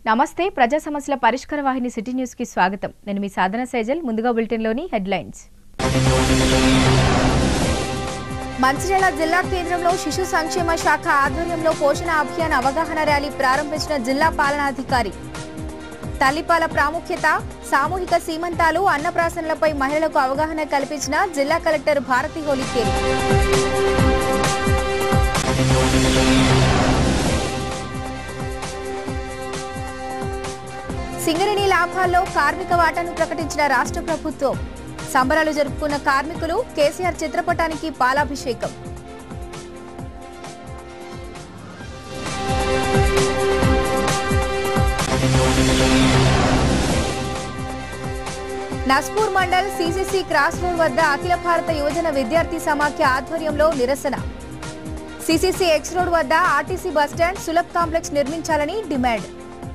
నమస్తే ప్రజా సమస్యల పరిష్కార వాహిని సిటీ న్యూస్ కి స్వాగతం నేను మీ సాధన సేజల్ ముందుగా బులెటిన్లోని హెడ్లైన్స్ మంచిర్యాల జిల్లా కేంద్రంలో శిశు సంక్షేమ శాఖ ఆధ్వర్యంలో పోషణ అభియాన్ అవగాహన ర్యాలీ ప్రారంభించిన జిల్లా పాలనాధికారి తల్లిపాల ప్రాముఖ్యత సామూహిక సీమంతాలు అన్నప్రాసనలపై మహిళలకు అవగాహన కల్పించిన జిల్లా కలెక్టర్ భారతి హోలికేరి సింగరేణి లాభాల్లో కార్మిక వాటాను ప్రకటించిన రాష్ట్ర ప్రభుత్వం సంబరాలు జరుపుకున్న కార్మికులు కేసీఆర్ చిత్రపటానికి పాలాభిషేకం Naspur mandal CCC cross road వద్ద అఖిల భారత యువజన విద్యార్థి సమాఖ్య ఆధ్వర్యంలో నిరసన సిసిసి ఎక్స్ రోడ్ వద్ద ఆర్టీసీ బస్టాండ్ సులభ్ కాంప్లెక్స్ నిర్మించాలని డిమాండ్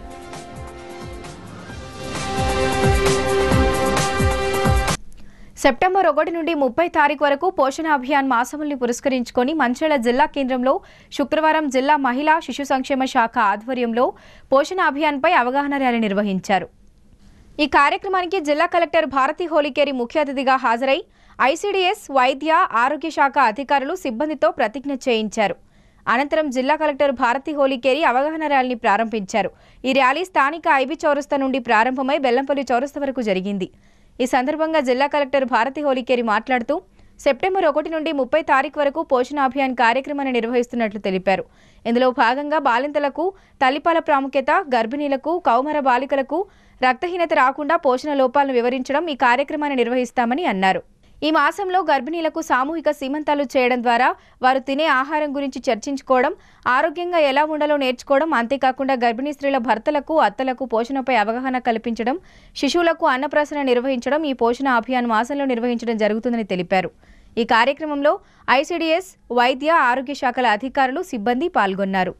సెప్టెంబర్ ఒకటి నుండి ముప్పై తారీఖు వరకు పోషణ అభియాన్ మాసముల్ని పురస్కరించుకొని మంచిర్యాల జిల్లా కేంద్రంలో శుక్రవారం జిల్లా మహిళా శిశు సంక్షేమ శాఖ ఆధ్వర్యంలో పోషణ అభియాన్పై అవగాహన ర్యాలీ నిర్వహించారు ఈ కార్యక్రమానికి జిల్లా కలెక్టర్ భారతి హోలికేరి ముఖ్య అతిథిగా హాజరై ఐసీడీఎస్ వైద్య ఆరోగ్య శాఖ అధికారులు సిబ్బందితో ప్రతిజ్ఞ చేయించారు అనంతరం జిల్లా కలెక్టర్ భారతి హోలికేరి అవగాహన ర్యాలీని ప్రారంభించారు ఈ ర్యాలీ స్థానిక ఐబీ చౌరస్తా నుండి ప్రారంభమై బెల్లంపల్లి చౌరస్తా వరకు జరిగింది ఈ సందర్భంగా జిల్లా కలెక్టర్ భారతి హోలికేరి మాట్లాడుతూ సెప్టెంబర్ ఒకటి నుండి ముప్పై తారీఖు వరకు పోషణ అభియాన్ కార్యక్రమాన్ని నిర్వహిస్తున్నట్లు తెలిపారు ఇందులో భాగంగా బాలింతలకు తల్లిపాల ప్రాముఖ్యత గర్భిణీలకు కౌమర బాలికలకు రక్తహీనత రాకుండా పోషణ లోపాలను వివరించడం ఈ కార్యక్రమాన్ని నిర్వహిస్తామని అన్నారు ఈ మాసంలో గర్భిణీలకు సామూహిక సీమంతాలు చేయడం ద్వారా వారు తినే ఆహారం గురించి చర్చించుకోవడం ఆరోగ్యంగా ఎలా ఉండాలో నేర్చుకోవడం అంతేకాకుండా గర్భిణీ స్త్రీల భర్తలకు అత్తలకు పోషణపై అవగాహన కల్పించడం శిశువులకు అన్నప్రాసన నిర్వహించడం ఈ పోషణ అభియాన్ మాసంలో నిర్వహించడం జరుగుతుందని తెలిపారు ఈ కార్యక్రమంలో ఐసీడీఎస్ వైద్య ఆరోగ్య శాఖల అధికారులు సిబ్బంది పాల్గొన్నారు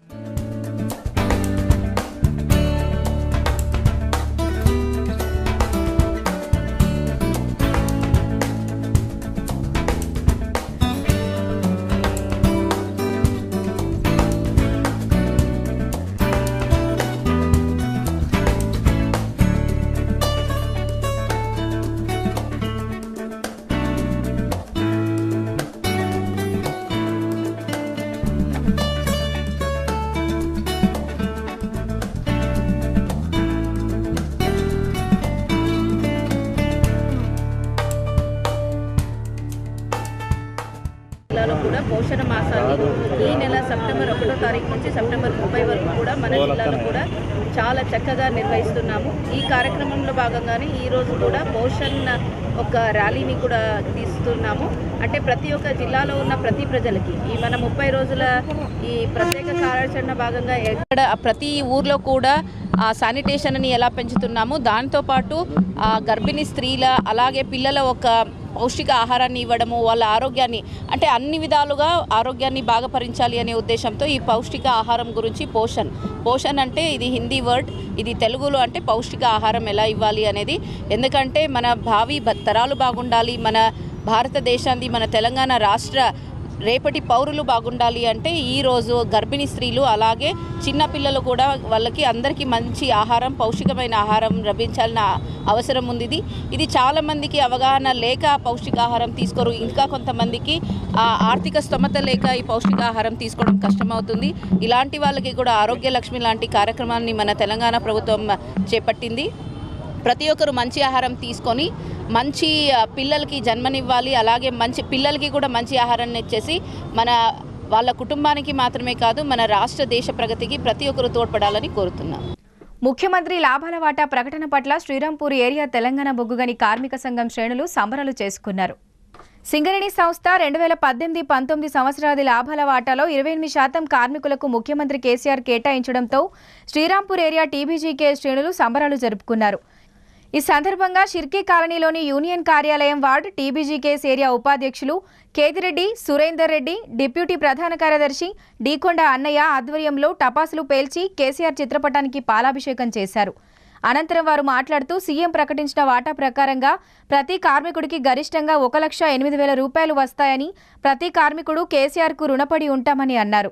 జిల్లాలో కూడా పోషణ మాసాన్ని ఈ నెల సెప్టెంబర్ ఒకటో తారీఖు నుంచి సెప్టెంబర్ ముప్పై వరకు కూడా మన జిల్లాలో కూడా చాలా చక్కగా నిర్వహిస్తున్నాము ఈ కార్యక్రమంలో భాగంగానే ఈ రోజు కూడా పోషణ్ ఒక ర్యాలీని కూడా తీస్తున్నాము అంటే ప్రతి ఒక్క జిల్లాలో ఉన్న ప్రతి ప్రజలకి ఈ మన ముప్పై రోజుల ఈ ప్రత్యేక కార్యాచరణ భాగంగా ఎక్కడ ప్రతి ఊర్లో కూడా ఆ శానిటేషన్ని ఎలా పెంచుతున్నాము దాంతోపాటు ఆ గర్భిణీ స్త్రీల అలాగే పిల్లల ఒక పౌష్టిక ఆహారాన్ని ఇవ్వడము వాళ్ళ ఆరోగ్యాన్ని అంటే అన్ని విధాలుగా ఆరోగ్యాన్ని బాగుపరించాలి అనే ఉద్దేశంతో ఈ పౌష్టిక ఆహారం గురించి పోషణ్ పోషణ్ అంటే ఇది హిందీ వర్డ్ ఇది తెలుగులో అంటే పౌష్టిక ఆహారం ఎలా ఇవ్వాలి అనేది ఎందుకంటే మన భావి బ- తరాలు బాగుండాలి మన భారతదేశాన్ని మన తెలంగాణ రాష్ట్ర రేపటి పౌరులు బాగుండాలి అంటే ఈరోజు గర్భిణీ స్త్రీలు అలాగే చిన్న పిల్లలు కూడా వాళ్ళకి అందరికీ మంచి ఆహారం పౌష్టికమైన ఆహారం లభించాలన్న అవసరం ఉంది ఇది ఇది చాలామందికి అవగాహన లేక పౌష్టికాహారం తీసుకోరు ఇంకా కొంతమందికి ఆ ఆర్థిక స్తోమత లేక ఈ పౌష్టికాహారం తీసుకోవడం కష్టమవుతుంది ఇలాంటి వాళ్ళకి కూడా ఆరోగ్య లక్ష్మి లాంటి కార్యక్రమాన్ని మన తెలంగాణ ప్రభుత్వం చేపట్టింది ప్రతి ఒక్కరు మంచి ఆహారం తీసుకొని మంచి ఆ, పిల్లలకి జన్మనివ్వాలి అలాగే మంచి పిల్లలకి కూడా మంచి ఆహారాన్ని ఇచ్చేసి మన వాళ్ళ కుటుంబానికి మాత్రమే కాదు మన రాష్ట్ర దేశ ప్రగతికి ప్రతి ఒక్కరు తోడ్పడాలని కోరుతున్నాం ముఖ్యమంత్రి లాభాల వాటా ప్రకటన పట్ల శ్రీరాంపూర్ ఏరియా తెలంగాణ బొగ్గుగని కార్మిక సంఘం శ్రేణులు సంబరాలు చేసుకున్నారు సింగరేణి సంస్థ రెండు వేల పద్దెనిమిది పంతొమ్మిది సంవత్సరాది లాభాల వాటాలో ఇరవై ఎనిమిది శాతం కార్మికులకు ముఖ్యమంత్రి కేసీఆర్ కేటాయించడంతో శ్రీరాంపూర్ ఏరియా టీబీజీకే శ్రేణులు సంబరాలు జరుపుకున్నారు ఈ సందర్భంగా షిర్కీ కాలనీలోని యూనియన్ కార్యాలయం వార్డ్ టీబీజీకేస్ ఏరియా ఉపాధ్యక్షులు కేతిరెడ్డి సురేందర్ రెడ్డి డిప్యూటీ ప్రధాన కార్యదర్శి డీకొండ అన్నయ్య ఆధ్వర్యంలో టపాసులు పేల్చి కేసీఆర్ చిత్రపటానికి పాలాభిషేకం చేశారు అనంతరం వారు మాట్లాడుతూ సీఎం ప్రకటించిన వాటా ప్రకారంగా ప్రతి కార్మికుడికి గరిష్టంగా ఒక లక్ష ఎనిమిది వేల రూపాయలు వస్తాయని ప్రతి కార్మికుడు కేసీఆర్కు రుణపడి ఉంటామని అన్నారు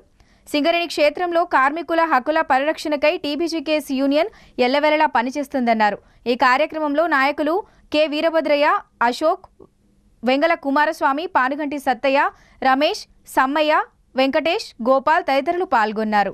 సింగరేణి క్షేత్రంలో కార్మికుల హక్కుల పరిరక్షణకై టీబీజీకేఎస్ యూనియన్ ఎల్లవెల్లలా పనిచేస్తుందన్నారు ఈ కార్యక్రమంలో నాయకులు కె వీరభద్రయ్య అశోక్ వెంగల కుమారస్వామి పానుగంటి సత్తయ్య రమేష్ సమ్మయ్య వెంకటేష్ గోపాల్ తదితరులు పాల్గొన్నారు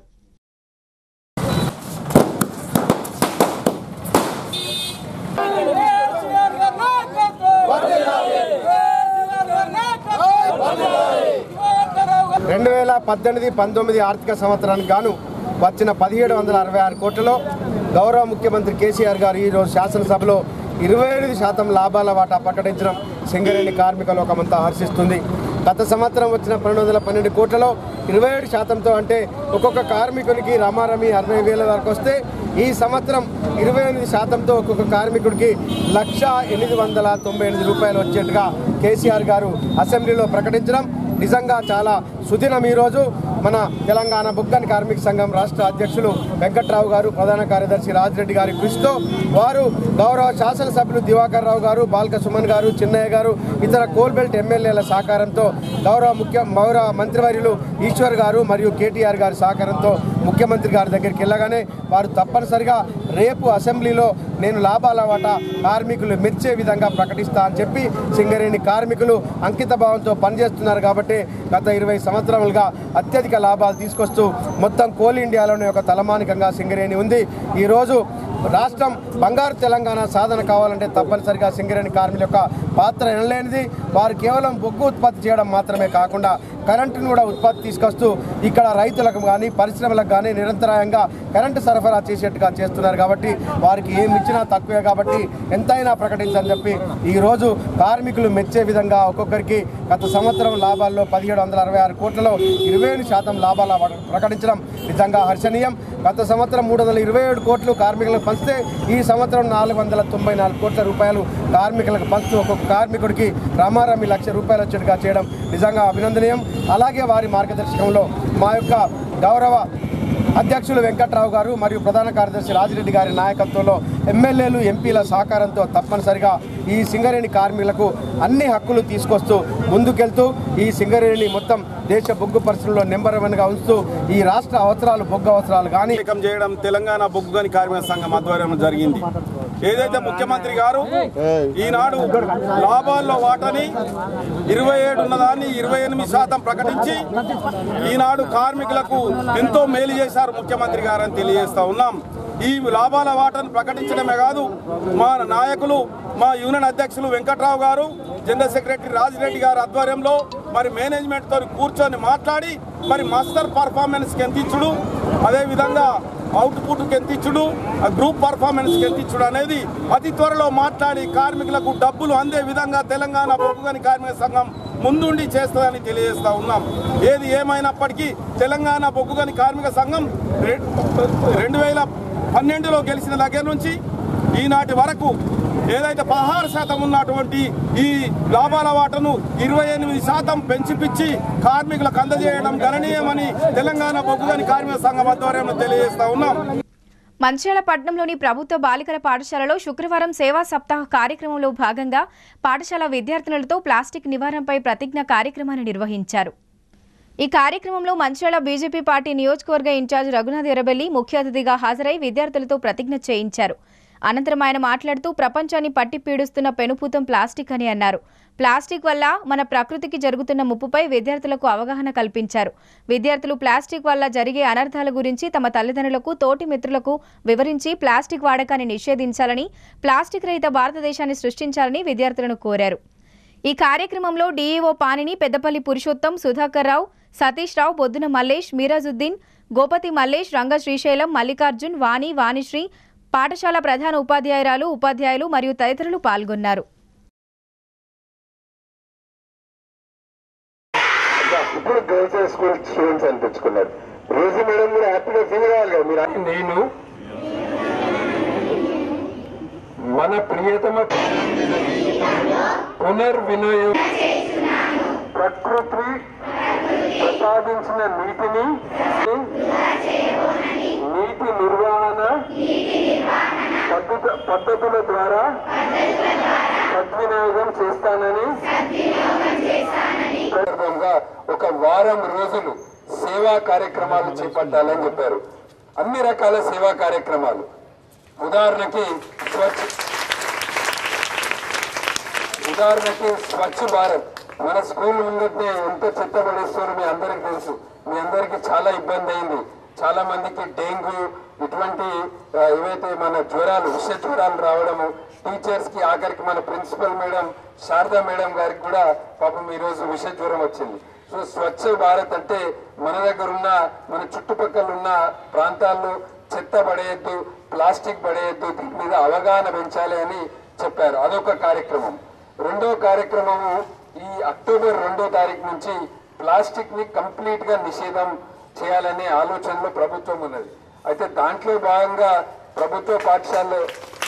రెండు వేల పద్దెనిమిది పంతొమ్మిది ఆర్థిక సంవత్సరానికి గాను వచ్చిన పదిహేడు వందల అరవై ఆరు కోట్లలో గౌరవ ముఖ్యమంత్రి కేసీఆర్ గారు ఈరోజు శాసనసభలో ఇరవై ఎనిమిది శాతం లాభాల వాటా ప్రకటించడం సింగరేణి కార్మిక లోకమంతా హర్షిస్తుంది గత సంవత్సరం వచ్చిన పన్నెండు వందల పన్నెండు కోట్లలో ఇరవై ఏడు శాతంతో అంటే ఒక్కొక్క కార్మికునికి రమారమి అరవై వేల వరకు వస్తే ఈ సంవత్సరం ఇరవై ఎనిమిది శాతంతో ఒక్కొక్క కార్మికుడికి లక్ష ఎనిమిది వందల తొంభై ఎనిమిది రూపాయలు వచ్చేట్టుగా కేసీఆర్ గారు అసెంబ్లీలో ప్రకటించడం నిజంగా చాలా సుదినం ఈరోజు మన తెలంగాణ బుగ్గని కార్మిక సంఘం రాష్ట్ర అధ్యక్షులు వెంకట్రావు గారు ప్రధాన కార్యదర్శి రాజిరెడ్డి గారి కృషితో వారు గౌరవ శాసనసభ్యులు దివాకర్ రావు గారు బాల్క సుమన్ గారు చిన్నయ్య గారు ఇతర కోల్బెల్ట్ ఎమ్మెల్యేల సహకారంతో గౌరవ ముఖ్య గౌరవ మంత్రివర్యులు ఈశ్వర్ గారు మరియు కేటీఆర్ గారి సహకారంతో ముఖ్యమంత్రి గారి దగ్గరికి వెళ్ళగానే వారు తప్పనిసరిగా రేపు అసెంబ్లీలో నేను లాభాల వాటా కార్మికులు మెచ్చే విధంగా ప్రకటిస్తా అని చెప్పి సింగరేణి కార్మికులు అంకిత భావంతో పనిచేస్తున్నారు కాబట్టి గత ఇరవై సంవత్సరాలుగా అత్యధిక లాభాలు తీసుకొస్తూ మొత్తం కోల్ ఇండియాలోనే ఒక తలమానికంగా సింగరేణి ఉంది ఈరోజు రాష్ట్రం బంగారు తెలంగాణ సాధన కావాలంటే తప్పనిసరిగా సింగరేణి కార్మికుల యొక్క పాత్ర ఎనలేనిది వారు కేవలం బొగ్గు ఉత్పత్తి చేయడం మాత్రమే కాకుండా కరెంటును కూడా ఉత్పత్తి తీసుకొస్తూ ఇక్కడ రైతులకు కానీ పరిశ్రమలకు కానీ నిరంతరాయంగా కరెంటు సరఫరా చేసేట్టుగా చేస్తున్నారు కాబట్టి వారికి ఏమి ఇచ్చినా తక్కువే కాబట్టి ఎంతైనా ప్రకటించని చెప్పి ఈరోజు కార్మికులు మెచ్చే విధంగా ఒక్కొక్కరికి గత సంవత్సరం లాభాల్లో పదిహేడు వందల అరవై ఆరు కోట్లలో ఇరవై ఏడు శాతం లాభాల ప్రకటించడం నిజంగా హర్షణీయం గత సంవత్సరం మూడు వందల ఇరవై ఏడు కోట్లు కార్మికులకు పంచితే ఈ సంవత్సరం నాలుగు వందల తొంభై నాలుగు కోట్ల రూపాయలు కార్మికులకు పంచుతూ ఒక్కొక్క కార్మికుడికి రమారమి లక్ష రూపాయలు వచ్చేట్టుగా చేయడం నిజంగా అభినందనీయం అలాగే వారి మార్గదర్శకంలో మా యొక్క గౌరవ అధ్యక్షులు వెంకట్రావు గారు మరియు ప్రధాన కార్యదర్శి రాజిరెడ్డి గారి నాయకత్వంలో ఎమ్మెల్యేలు ఎంపీల సహకారంతో తప్పనిసరిగా ఈ సింగరేణి కార్మికులకు అన్ని హక్కులు తీసుకొస్తూ ముందుకెళ్తూ ఈ సింగరేణి మొత్తం దేశ బొగ్గు పరిశ్రమలో నెంబర్ వన్గా ఉంచుతూ ఈ రాష్ట్ర అవసరాలు బొగ్గు అవసరాలు కానీ ఏకం చేయడం తెలంగాణ బొగ్గుగని కార్మిక సంఘం ఆధ్వర్యంలో జరిగింది ఏదైతే ముఖ్యమంత్రి గారు ఈనాడు లాభాల్లో వాటని ఇరవై ఏడు ఉన్నదాన్ని ఇరవై ఎనిమిది శాతం ప్రకటించి ఈనాడు కార్మికులకు ఎంతో మేలు చేశారు ముఖ్యమంత్రి గారు అని తెలియజేస్తా ఉన్నాం ఈ లాభాల వాటను ప్రకటించడమే కాదు మా నాయకులు మా యూనియన్ అధ్యక్షులు వెంకట్రావు గారు జనరల్ సెక్రటరీ రాజిరెడ్డి గారి ఆధ్వర్యంలో మరి మేనేజ్మెంట్ తో కూర్చొని మాట్లాడి మరి మాస్టర్ పర్ఫార్మెన్స్ ఎంత ఇచ్చుడు అదేవిధంగా అవుట్పుట్ ఎంత ఇచ్చుడు ఆ గ్రూప్ పర్ఫార్మెన్స్ ఎంత ఇచ్చుడు అనేది అతి త్వరలో మాట్లాడి కార్మికులకు డబ్బులు అందే విధంగా తెలంగాణ బొగ్గుగని కార్మిక సంఘం ముందుండి చేస్తుందని తెలియజేస్తా ఉన్నాం ఏది ఏమైనప్పటికీ తెలంగాణ బొగ్గుగని కార్మిక సంఘం రె- రెండు వేల పన్నెండులో గెలిచిన దగ్గర నుంచి ఈనాటి వరకు ఏదైతే పదహారు శాతం ఉన్నటువంటి ఈ లాభాల వాటను ఇరవై ఎనిమిది శాతం పెంచిపిచ్చి కార్మికులకు అందజేయడం గణనీయమని తెలంగాణ బొగ్గుగని కార్మిక సంఘం ఆధ్వర్యంలో తెలియజేస్తా ఉన్నాం మంచిర్యాల పట్టణంలోని ప్రభుత్వ బాలికల పాఠశాలలో శుక్రవారం సేవా సప్తాహ కార్యక్రమంలో భాగంగా పాఠశాల విద్యార్థినులతో ప్లాస్టిక్ నివారణపై ప్రతిజ్ఞ కార్యక్రమాన్ని నిర్వహించారు ఈ కార్యక్రమంలో మంచిర్యాల బీజేపీ పార్టీ నియోజకవర్గ ఇన్ఛార్జ్ రఘునాథ్ ఎర్రబెల్లి ముఖ్య అతిథిగా హాజరై విద్యార్థులతో ప్రతిజ్ఞ చేయించారు అనంతరం ఆయన మాట్లాడుతూ ప్రపంచాన్ని పట్టి పీడిస్తున్న పెనుభూతం ప్లాస్టిక్ అని అన్నారు ప్లాస్టిక్ వల్ల మన ప్రకృతికి జరుగుతున్న ముప్పుపై విద్యార్థులకు అవగాహన కల్పించారు విద్యార్థులు ప్లాస్టిక్ వల్ల జరిగే అనర్థాల గురించి తమ తల్లిదండ్రులకు తోటి మిత్రులకు వివరించి ప్లాస్టిక్ వాడకాన్ని నిషేధించాలని ప్లాస్టిక్ రహిత భారతదేశాన్ని సృష్టించాలని విద్యార్థులను కోరారు ఈ కార్యక్రమంలో డీఈఓ పానిని పెద్దపల్లి పురుషోత్తం సుధాకర్ రావు సతీష్ రావు బొద్దున మల్లేష్ మీరాజుద్దీన్ గోపతి మల్లేష్ రంగ శ్రీశైలం మల్లికార్జున్ వాణి వాణిశ్రీ పాఠశాల ప్రధాన ఉపాధ్యాయురాలు ఉపాధ్యాయులు మరియు తదితరులు పాల్గొన్నారు ఇప్పుడు గర్ల్స్ హై స్కూల్ స్టూడెంట్స్ అనిపించుకున్నారు రోజు మేడం కూడా హ్యాపీగా ఫీల్ అవ్వాలి కదా మీరు నేను మన ప్రియతమ పునర్వినియోగ ప్రకృతి ప్రసాదించిన నీటిని నీటి నిర్వహణ పద్ధత పద్ధతుల ద్వారా సద్వినియోగం చేస్తానని సందర్భంగా ఒక వారం రోజులు సేవా కార్యక్రమాలు చేపట్టాలని చెప్పారు అన్ని రకాల సేవా కార్యక్రమాలు ఉదాహరణకి స్వచ్ఛ ఉదాహరణకి స్వచ్ఛ భారత్ మన స్కూల్ ముందటే ఎంత చెత్త పడేస్తారో మీ అందరికి తెలుసు మీ అందరికి చాలా ఇబ్బంది అయింది చాలా మందికి డెంగ్యూ ఇటువంటి ఆ, ఏవైతే మన జ్వరాలు విష జ్వరాలు రావడము టీచర్స్ కి ఆఖరికి మన ప్రిన్సిపల్ మేడం శారదా మేడం గారికి కూడా పాపం ఈ రోజు విష జ్వరం వచ్చింది సో స్వచ్ఛ భారత్ అంటే మన దగ్గర ఉన్న మన చుట్టుపక్కల ఉన్న ప్రాంతాల్లో చెత్త పడేయద్దు ప్లాస్టిక్ పడేయద్దు దీని మీద అవగాహన పెంచాలి అని చెప్పారు అదొక కార్యక్రమం రెండో కార్యక్రమము ఈ అక్టోబర్ రెండో తారీఖు నుంచి ప్లాస్టిక్ ని కంప్లీట్ గా నిషేధం చేయాలనే ఆలోచనలో ప్రభుత్వం ఉన్నది అయితే దాంట్లో భాగంగా ప్రభుత్వ పాఠశాలలో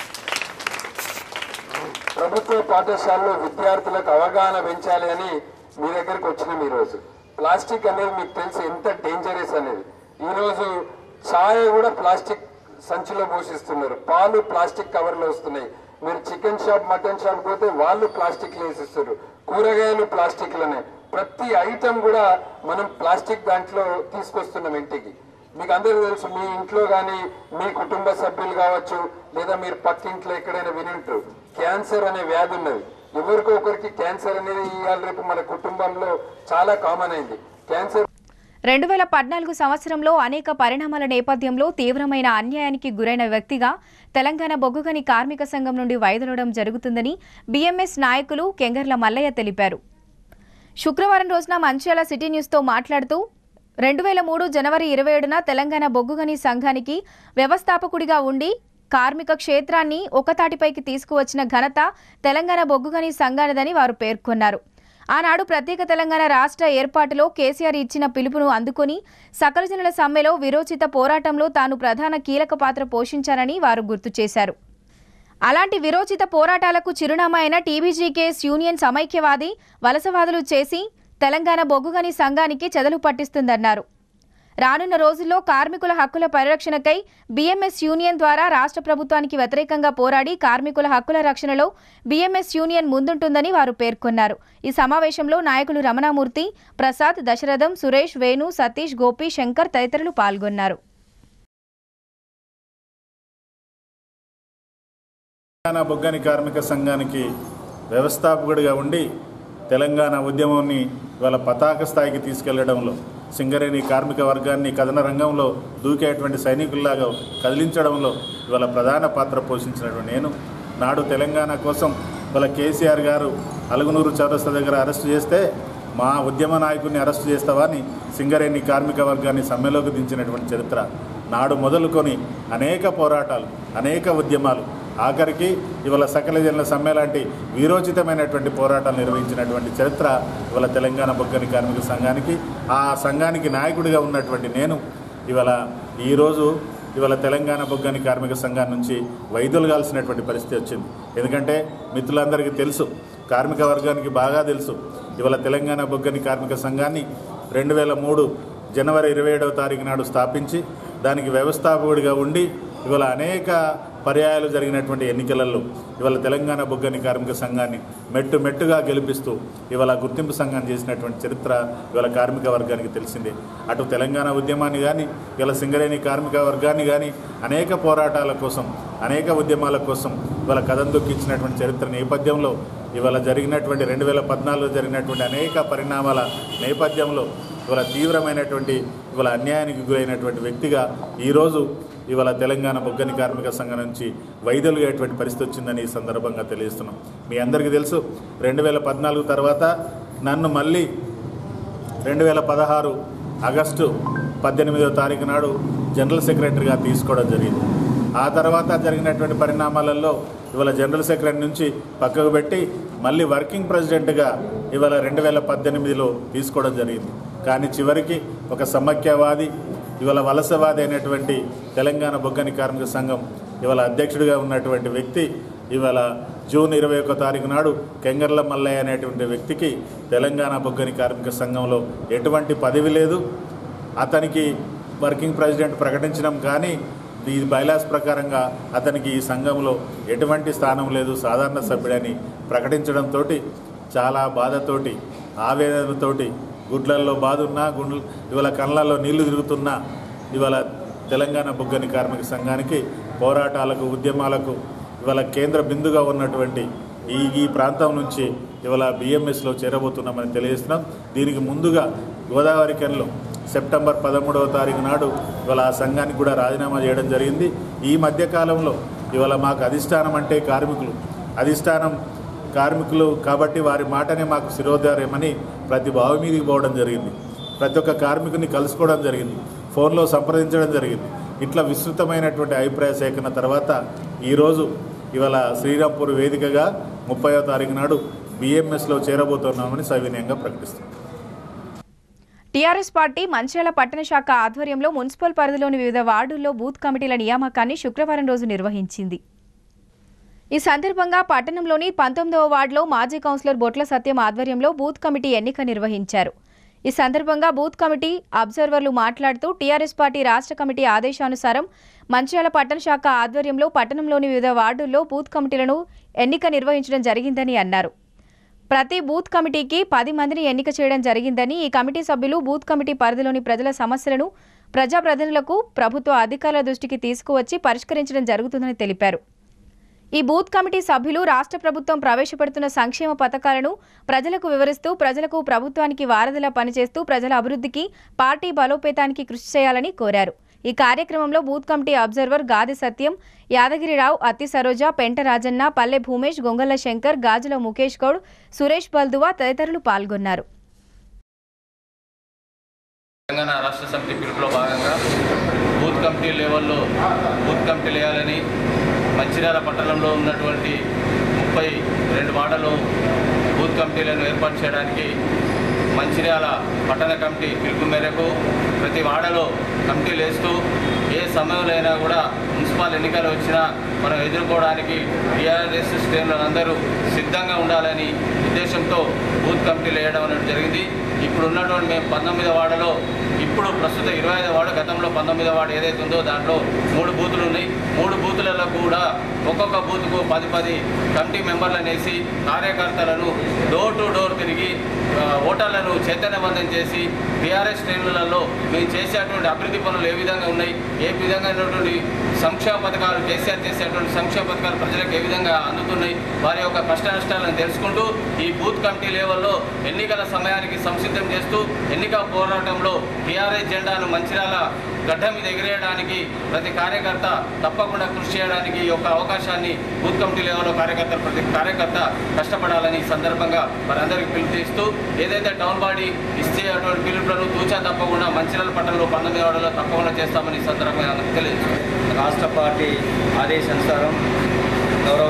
ప్రభుత్వ పాఠశాలలో విద్యార్థులకు అవగాహన పెంచాలి అని మీ దగ్గరికి వచ్చినాం ఈ రోజు ప్లాస్టిక్ అనేది మీకు తెలుసు ఎంత డేంజరస్ అనేది ఈ రోజు ఛాయ్ కూడా ప్లాస్టిక్ సంచిలో పోషిస్తున్నారు పాలు ప్లాస్టిక్ కవర్లో వస్తున్నాయి మీరు చికెన్ షాప్ మటన్ షాప్ పోతే వాళ్ళు ప్లాస్టిక్ వేసిస్తారు కూరగాయలు ప్లాస్టిక్లనే ప్రతి ఐటమ్ కూడా మనం ప్లాస్టిక్ దాంట్లో తీసుకొస్తున్నాం ఇంటికి మీకు అందరికీ తెలుసు మీ ఇంట్లో కానీ మీ కుటుంబ సభ్యులు కావచ్చు లేదా మీరు పక్కింట్లో ఎక్కడైనా వినింటారు క్యాన్సర్ అనే వ్యాధి ఉన్నది ఎవరికో ఒకరికి క్యాన్సర్ అనేది ఇవాళ రేపు మన కుటుంబంలో చాలా కామన్ అయింది క్యాన్సర్ రెండు వేల పద్నాలుగు సంవత్సరంలో అనేక పరిణామాల నేపథ్యంలో తీవ్రమైన అన్యాయానికి గురైన వ్యక్తిగా తెలంగాణ బొగ్గుగని కార్మిక సంఘం నుండి వైదొలడం జరుగుతుందని బీఎంఎస్ నాయకులు కెంగర్ల మల్లయ్య తెలిపారు శుక్రవారం రోజున మంచిర్యాల సిటీ న్యూస్తో మాట్లాడుతూ రెండు వేల మూడు జనవరి ఇరవై ఏడున తెలంగాణ బొగ్గుగని సంఘానికి వ్యవస్థాపకుడిగా ఉండి కార్మిక క్షేత్రాన్ని ఒకతాటిపైకి తీసుకువచ్చిన ఘనత తెలంగాణ బొగ్గుగని సంఘానిదని వారు పేర్కొన్నారు ఆనాడు ప్రత్యేక తెలంగాణ రాష్ట్ర ఏర్పాటులో కేసీఆర్ ఇచ్చిన పిలుపును అందుకుని సకల జనుల సమ్మెలో విరోచిత పోరాటంలో తాను ప్రధాన కీలక పాత్ర పోషించారని వారు గుర్తు చేశారు అలాంటి విరోచిత పోరాటాలకు చిరునామా అయిన టీబీజీకేఎస్ యూనియన్ సమైక్యవాది వలసవాదులు చేసి తెలంగాణ బొగ్గుగని సంఘానికి చెదలు పట్టిస్తుందన్నారు రానున్న రోజుల్లో కార్మికుల హక్కుల పరిరక్షణకై బీఎంఎస్ యూనియన్ ద్వారా రాష్ట్ర ప్రభుత్వానికి వ్యతిరేకంగా పోరాడి కార్మికుల హక్కుల రక్షణలో బీఎంఎస్ యూనియన్ ముందుంటుందని వారు పేర్కొన్నారు ఈ సమావేశంలో నాయకులు రమణామూర్తి ప్రసాద్ దశరథం సురేష్ వేణు సతీష్ గోపి శంకర్ తదితరులు పాల్గొన్నారు తెలంగాణ బొగ్గని కార్మిక సంఘానికి వ్యవస్థాపకుడిగా ఉండి తెలంగాణ ఉద్యమాన్ని ఇవాళ పతాక స్థాయికి తీసుకెళ్లడంలో సింగరేణి కార్మిక వర్గాన్ని కథన రంగంలో దూకేటువంటి సైనికుల్లాగా కదిలించడంలో ఇవాళ ప్రధాన పాత్ర పోషించినటువంటి నేను నాడు తెలంగాణ కోసం ఇవాళ కేసీఆర్ గారు అలుగునూరు చౌరస్తా దగ్గర అరెస్టు చేస్తే మా ఉద్యమ నాయకుడిని అరెస్టు చేస్తావా అని సింగరేణి కార్మిక వర్గాన్ని సమ్మెలోకి దించినటువంటి చరిత్ర నాడు మొదలుకొని అనేక పోరాటాలు అనేక ఉద్యమాలు ఆఖరికి ఇవాళ సకల జనుల సమ్మె లాంటి వీరోచితమైనటువంటి పోరాటాలు నిర్వహించినటువంటి చరిత్ర ఇవాళ తెలంగాణ బొగ్గని కార్మిక సంఘానికి ఆ సంఘానికి నాయకుడిగా ఉన్నటువంటి నేను ఇవాళ ఈరోజు ఇవాళ తెలంగాణ బొగ్గని కార్మిక సంఘం నుంచి వైదొలగాల్సినటువంటి పరిస్థితి వచ్చింది ఎందుకంటే మిత్రులందరికీ తెలుసు కార్మిక వర్గానికి బాగా తెలుసు ఇవాళ తెలంగాణ బొగ్గని కార్మిక సంఘాన్ని రెండు వేల మూడు జనవరి ఇరవై ఏడవ తారీఖు నాడు స్థాపించి దానికి వ్యవస్థాపకుడిగా ఉండి ఇవాళ అనేక పర్యాయాలు జరిగినటువంటి ఎన్నికలలో ఇవాళ తెలంగాణ బొగ్గని కార్మిక సంఘాన్ని మెట్టు మెట్టుగా గెలిపిస్తూ ఇవాళ గుర్తింపు సంఘం చేసినటువంటి చరిత్ర ఇవాళ కార్మిక వర్గానికి తెలిసిందే అటు తెలంగాణ ఉద్యమాన్ని కానీ ఇవాళ సింగరేణి కార్మిక వర్గాన్ని కానీ అనేక పోరాటాల కోసం అనేక ఉద్యమాల కోసం ఇవాళ కథం దొక్కించినటువంటి చరిత్ర నేపథ్యంలో ఇవాళ జరిగినటువంటి రెండు వేల పద్నాలుగులో జరిగినటువంటి అనేక పరిణామాల నేపథ్యంలో ఇవాళ తీవ్రమైనటువంటి ఇవాళ అన్యాయానికి గురైనటువంటి వ్యక్తిగా ఈరోజు ఇవాళ తెలంగాణ బొగ్గని కార్మిక సంఘం నుంచి వైదొలిగేటువంటి పరిస్థితి వచ్చిందని ఈ సందర్భంగా తెలియజేస్తున్నాం మీ అందరికీ తెలుసు రెండు వేల పద్నాలుగు తర్వాత నన్ను మళ్ళీ రెండు వేల పదహారు ఆగస్టు పద్దెనిమిదవ తారీఖు నాడు జనరల్ సెక్రటరీగా తీసుకోవడం జరిగింది ఆ తర్వాత జరిగినటువంటి పరిణామాలలో ఇవాళ జనరల్ సెక్రటరీ నుంచి పక్కకు పెట్టి మళ్ళీ వర్కింగ్ ప్రెసిడెంట్గా ఇవాళ రెండు వేల పద్దెనిమిదిలో తీసుకోవడం జరిగింది కానీ చివరికి ఒక సమైక్యవాది ఇవాళ వలసవాది అయినటువంటి తెలంగాణ బొగ్గని కార్మిక సంఘం ఇవాళ అధ్యక్షుడిగా ఉన్నటువంటి వ్యక్తి ఇవాళ జూన్ ఇరవై ఒక్క తారీఖు నాడు కెంగర్ల మల్లయ్య అనేటువంటి వ్యక్తికి తెలంగాణ బొగ్గని కార్మిక సంఘంలో ఎటువంటి పదవి లేదు అతనికి వర్కింగ్ ప్రెసిడెంట్ ప్రకటించడం కానీ ఈ బైలాస్ ప్రకారంగా అతనికి ఈ సంఘంలో ఎటువంటి స్థానం లేదు సాధారణ సభ్యుడని ప్రకటించడంతో చాలా బాధతోటి ఆవేదనతోటి గుడ్లల్లో బాధున్నా గుండ్లు ఇవాళ కళ్ళల్లో నీళ్లు తిరుగుతున్నా ఇవాళ తెలంగాణ బొగ్గని కార్మిక సంఘానికి పోరాటాలకు ఉద్యమాలకు ఇవాళ కేంద్ర బిందుగా ఉన్నటువంటి ఈ ఈ ప్రాంతం నుంచి ఇవాళ బిఎంఎస్లో చేరబోతున్నామని తెలియజేస్తున్నాం దీనికి ముందుగా గోదావరి కెన్లో సెప్టెంబర్ పదమూడవ తారీఖు నాడు ఇవాళ ఆ సంఘానికి కూడా రాజీనామా చేయడం జరిగింది ఈ మధ్యకాలంలో ఇవాళ మాకు అధిష్టానం అంటే కార్మికులు అధిష్టానం కార్మికులు కాబట్టి వారి మాటనే మాకు శిరోధార్యమని ప్రతి బావి మీదకి పోవడం జరిగింది ప్రతి ఒక్క కార్మికుని కలుసుకోవడం జరిగింది ఫోన్లో సంప్రదించడం జరిగింది ఇట్లా విస్తృతమైనటువంటి అభిప్రాయ సేకరణ తర్వాత ఈరోజు ఇవాళ శ్రీరాంపూర్ వేదికగా ముప్పైవ తారీఖు నాడు బిఎంఎస్లో చేరబోతున్నామని సవినయంగా ప్రకటిస్తున్నాం టీఆర్ఎస్ పార్టీ మంచిర్యాల పట్టణ శాఖ ఆధ్వర్యంలో మున్సిపల్ పరిధిలోని వివిధ వార్డుల్లో బూత్ కమిటీల నియామకాన్ని శుక్రవారం రోజు నిర్వహించింది ఈ సందర్భంగా పట్టణంలోని పంతొమ్మిదవ వార్డులో మాజీ కౌన్సిలర్ బొట్ల సత్యం ఆధ్వర్యంలో బూత్ కమిటీ ఎన్నిక నిర్వహించారు ఈ సందర్భంగా బూత్ కమిటీ అబ్జర్వర్లు మాట్లాడుతూ టీఆర్ఎస్ పార్టీ రాష్ట్ర కమిటీ ఆదేశానుసారం మంచిర్యాల పట్టణ శాఖ ఆధ్వర్యంలో పట్టణంలోని వివిధ వార్డుల్లో బూత్ కమిటీలను ఎన్నిక నిర్వహించడం జరిగిందని అన్నారు ప్రతి బూత్ కమిటీకి పది మందిని ఎన్నిక చేయడం జరిగిందని ఈ కమిటీ సభ్యులు బూత్ కమిటీ పరిధిలోని ప్రజల సమస్యలను ప్రజాప్రతినిధులకు ప్రభుత్వ అధికారుల దృష్టికి తీసుకువచ్చి పరిష్కరించడం జరుగుతుందని తెలిపారు ఈ బూత్ కమిటీ సభ్యులు రాష్ట్ర ప్రభుత్వం ప్రవేశపెడుతున్న సంక్షేమ పథకాలను ప్రజలకు వివరిస్తూ ప్రజలకు ప్రభుత్వానికి వారధిలా పనిచేస్తూ ప్రజల అభివృద్ధికి పార్టీ బలోపేతానికి కృషి చేయాలని కోరారు ఈ కార్యక్రమంలో బూత్ కమిటీ అబ్జర్వర్ గాది సత్యం యాదగిరిరావు అత్తి సరోజ పెంట రాజన్న పల్లె భూమేష్ గొంగల్ల శంకర్ గాజుల ముఖేష్ గౌడ్ సురేష్ బల్దువా తదితరులు పాల్గొన్నారు తెలంగాణ రాష్ట్ర సమితి పిలుపులో భాగంగా బూత్ కమిటీ లెవెల్లో బూత్ కమిటీలు వేయాలని మంచిర్యాల పట్టణంలో ఉన్నటువంటి ముప్పై రెండు వార్డులు బూత్ కమిటీలను ఏర్పాటు చేయడానికి మంచిర్యాల పట్టణ కమిటీ పిలుపు మేరకు ప్రతి వాడలో కమిటీలు వేస్తూ ఏ సమయంలో అయినా కూడా మున్సిపల్ ఎన్నికలు వచ్చినా మనం ఎదుర్కోవడానికి టీఆర్ఎస్ శ్రేణులందరూ సిద్ధంగా ఉండాలని ఉద్దేశంతో బూత్ కమిటీలు వేయడం అనేది జరిగింది ఇప్పుడు ఉన్నటువంటి మేము పంతొమ్మిదో వార్డులో ఇప్పుడు ప్రస్తుత ఇరవై ఐదో వార్డు గతంలో పంతొమ్మిదో వార్డు ఏదైతే ఉందో దాంట్లో మూడు బూతులు ఉన్నాయి మూడు బూతులలో కూడా ఒక్కొక్క బూత్కు పది పది కమిటీ మెంబర్లను వేసి కార్యకర్తలను డోర్ టు డోర్ తిరిగి ఆ, ఓటర్లను చైతన్యవంతం చేసి టీఆర్ఎస్ శ్రేణులలో మేము చేసేటువంటి అభివృద్ధి పనులు ఏ విధంగా ఉన్నాయి ఏ విధంగా ఉన్నటువంటి సంక్షేమ పథకాలు కేసీఆర్ చేసేటువంటి సంక్షేమ పథకాలు ప్రజలకు ఏ విధంగా అందుతున్నాయి వారి యొక్క కష్ట నష్టాలను తెలుసుకుంటూ ఈ బూత్ కమిటీ లెవెల్లో ఎన్నికల సమయానికి సంసిద్ధం చేస్తూ ఎన్నికల పోరాటంలో టీఆర్ఎస్ జెండాను మంచిర్యాల గడ్డ మీద ఎగిరేయడానికి ప్రతి కార్యకర్త తప్పకుండా కృషి చేయడానికి ఈ యొక్క అవకాశాన్ని బూత్ కమిటీ లెవెల్లో కార్యకర్త ప్రతి కార్యకర్త కష్టపడాలని ఈ సందర్భంగా వారందరికీ పిలుపునిస్తూ ఏదైతే టౌన్ బాడీ ఇస్తే అటువంటి పిలుపులను తూచా తప్పకుండా మంచిర్యాల పట్టణంలో పంతొమ్మిది వాడలో తప్పకుండా చేస్తామని ఈ సందర్భంగా తెలియజేస్తున్నాను రాష్ట్ర పార్టీ ఆదేశానుసారం గౌరవ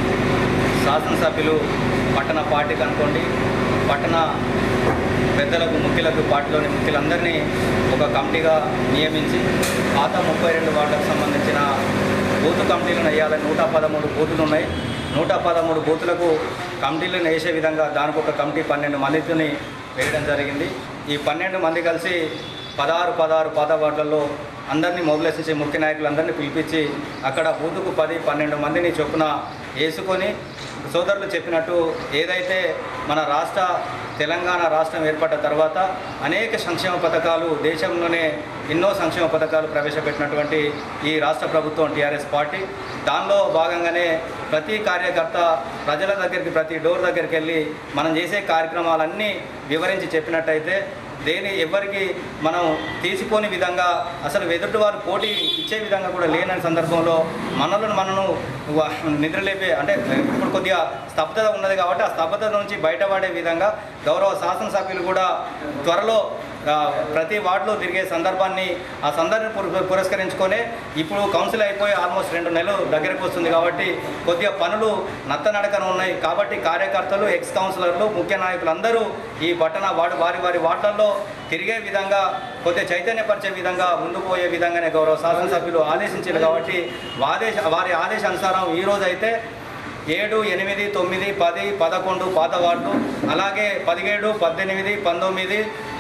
శాసనసభ్యులు పట్టణ పార్టీకి అనుకోండి పట్టణ పెద్దలకు ముఖ్యులకు పార్టీలోని ముఖ్యులందరినీ ఒక కమిటీగా నియమించి పాత ముప్పై రెండు వార్డులకు సంబంధించిన బూత్ కమిటీలను వేయాలని నూట పదమూడు బూతులు ఉన్నాయి నూట పదమూడు బూతులకు కమిటీలను వేసే విధంగా దానికి ఒక కమిటీ పన్నెండు మందితోని వేయడం జరిగింది ఈ పన్నెండు మంది కలిసి పదహారు పదహారు పాత వార్డులలో అందరినీ మొబిలైజ్ చేసి ముఖ్య నాయకులందరినీ పిలిపించి అక్కడ బూతుకు పది పన్నెండు మందిని చొప్పున వేసుకొని సోదరులు చెప్పినట్టు ఏదైతే మన రాష్ట్ర తెలంగాణ రాష్ట్రం ఏర్పడ్డ తర్వాత అనేక సంక్షేమ పథకాలు దేశంలోనే ఎన్నో సంక్షేమ పథకాలు ప్రవేశపెట్టినటువంటి ఈ రాష్ట్ర ప్రభుత్వం టీఆర్ఎస్ పార్టీ దానిలో భాగంగానే ప్రతి కార్యకర్త ప్రజల దగ్గరికి ప్రతి డోర్ దగ్గరికి వెళ్ళి మనం చేసే కార్యక్రమాలన్నీ వివరించి చెప్పినట్టయితే దేని ఎవరికి మనం తీసుకోని విధంగా అసలు ఎదుటి వారు పోటీ ఇచ్చే విధంగా కూడా లేని సందర్భంలో మనలను మనను వ- నిద్రలేపే అంటే ఇప్పుడు కొద్దిగా స్తబ్దత ఉన్నది కాబట్టి ఆ స్తబ్దత నుంచి బయటపడే విధంగా గౌరవ శాసనసభ్యులు కూడా త్వరలో ఆ, ప్రతి వార్డులో తిరిగే సందర్భాన్ని ఆ సందర్భం పుర- పురస్కరించుకొని ఇప్పుడు కౌన్సిల్ అయిపోయి ఆల్మోస్ట్ రెండు నెలలు దగ్గరకు వస్తుంది కాబట్టి కొద్దిగా పనులు నత్తనడకన ఉన్నాయి కాబట్టి కార్యకర్తలు ఎక్స్ కౌన్సిలర్లు ముఖ్య నాయకులు అందరూ ఈ పట్టణ వార్డు వారి వారి వార్డులలో తిరిగే విధంగా కొద్దిగా చైతన్యపరిచే విధంగా ముందుకు పోయే విధంగానే గౌరవ శాసనసభ్యులు ఆదేశించారు కాబట్టి ఆదేశ వారి ఆదేశానుసారం ఈ రోజు అయితే ఏడు ఎనిమిది తొమ్మిది పది పదకొండు పాత వార్డు అలాగే పదిహేడు పద్దెనిమిది పంతొమ్మిది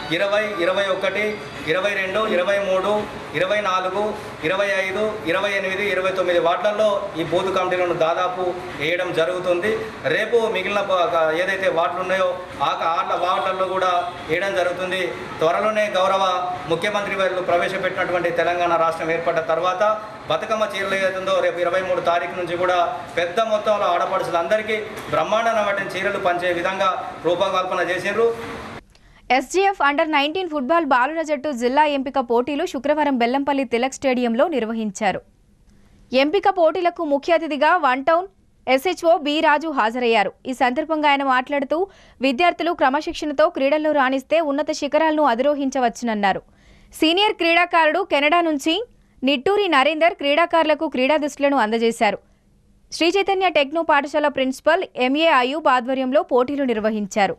ఇరవై ఇరవై ఒకటి ఇరవై రెండు ఇరవై మూడు ఇరవై నాలుగు ఇరవై ఐదు ఇరవై ఎనిమిది ఇరవై తొమ్మిది వార్డులలో ఈ బూత్ కమిటీలను దాదాపు వేయడం జరుగుతుంది రేపు మిగిలిన ప- ఏదైతే వార్డులు ఉన్నాయో ఆ ఆర్ల వార్డులలో కూడా వేయడం జరుగుతుంది త్వరలోనే గౌరవ ముఖ్యమంత్రి వారు ప్రవేశపెట్టినటువంటి తెలంగాణ రాష్ట్రం ఏర్పడ్డ తర్వాత బతుకమ్మ చీరలు ఏదైతుందో రేపు ఇరవై మూడు తారీఖు నుంచి కూడా పెద్ద మొత్తంలో ఆడపడుచులందరికీ బ్రహ్మాండమైన చీరలు పంచే విధంగా రూపకల్పన చేసిండ్రు ఎస్జీఎఫ్ అండర్ నైన్టీన్ ఫుట్బాల్ బాలుర జట్టు జిల్లా ఎంపిక పోటీలు శుక్రవారం బెల్లంపల్లి తిలక్ స్టేడియంలో నిర్వహించారు ఎంపిక పోటీలకు ముఖ్య అతిథిగా one town SHO B Raju హాజరయ్యారు ఈ సందర్భంగా ఆయన మాట్లాడుతూ విద్యార్థులు క్రమశిక్షణతో క్రీడల్లో రాణిస్తే ఉన్నత శిఖరాలను అధిరోహించవచ్చునన్నారు సీనియర్ క్రీడాకారుడు కెనడా నుంచి నిట్టూరి నరేందర్ క్రీడాకారులకు క్రీడా దుస్తులను అందజేశారు శ్రీ చైతన్య టెక్నో పాఠశాల ప్రిన్సిపల్ ఎంఏ అయూబ్ ఆధ్వర్యంలో పోటీలు నిర్వహించారు